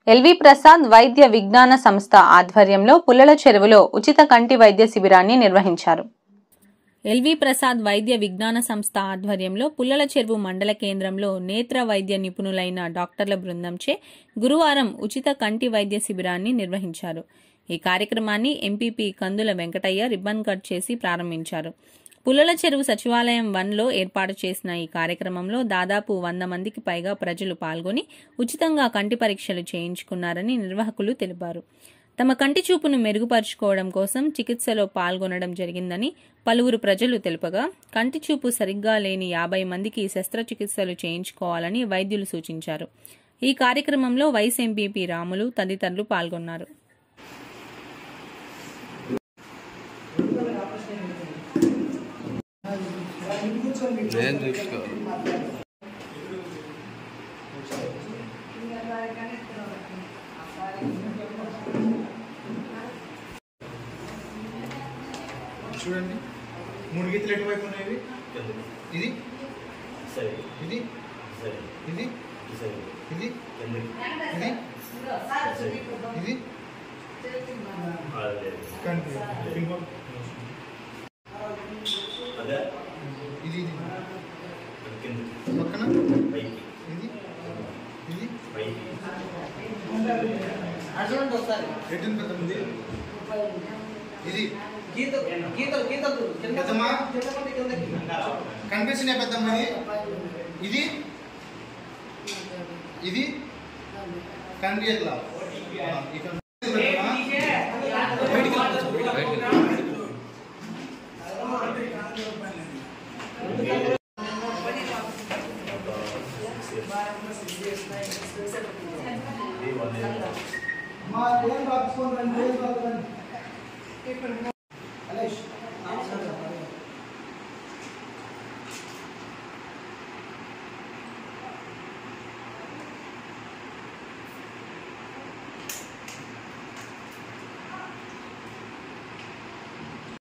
LV Prasad వైద్య విజ్ఞాన సంస్థ ఆధ్వర్యంలో పుల్లల చెరువులో ఉచిత కంటి వైద్య శిబిరాన్ని నిర్వహించారు ఎల్వి ప్రసాద్ వైద్య విజ్ఞాన సంస్థ ఆధ్వర్యంలో పుల్లల చెరువు మండల కేంద్రంలో నేత్ర వైద్య నిపుణులైన డాక్టర్ల బృందంచే గురువారం ఉచిత కంటి వైద్య శిబిరాన్ని నిర్వహించారు ఈ కార్యక్రమాన్ని MPP Kandula Venkataiah ribbon cut చేసి ప్రారంభించారు పుల్లల చెరువు సచివాలయం వన్లో ఏర్పాటు చేసిన ఈ కార్యక్రమంలో దాదాపు వంద మందికి పైగా ప్రజలు పాల్గొని ఉచితంగా కంటి పరీక్షలు చేయించుకున్నారని నిర్వాహకులు తెలిపారు తమ కంటి చూపును మెరుగుపరుచుకోవడం కోసం చికిత్సలో పాల్గొనడం జరిగిందని పలువురు ప్రజలు తెలుపగా కంటి చూపు సరిగ్గా లేని యాభై మందికి శస్త్రచికిత్సలు చేయించుకోవాలని వైద్యులు సూచించారు ఈ కార్యక్రమంలో వైస్ ఎంపీపీ రాములు తదితరులు పాల్గొన్నారు నేను చూసుకోవాలి చూడండి మూడు గీతలు ఎటువైపు ఉన్నాయి ఇది సరే ఇది సరే ఇది సరే ఇది ఎందుకు ఇది ఇది అదే కంటి ఇంకో అదే ఇది ఇది కిందకి పక్కన పైకి ఇది ఇది పైకి ఎటు పెద్ద ఉంది ఇది గీతలు గీతలు గీతలు కింద పెద్దమ్మా కింద కిందకి కనిపిస్తున్నాయి పెద్దమ్మ ఇది ఇది కంటి ఎట్లా ఈ కంటి పెద్దమ్మా. బయటికి రా. బయటికి ఇది వన్ మా ఏం రాసుకోండి ఏం రాసుకోండి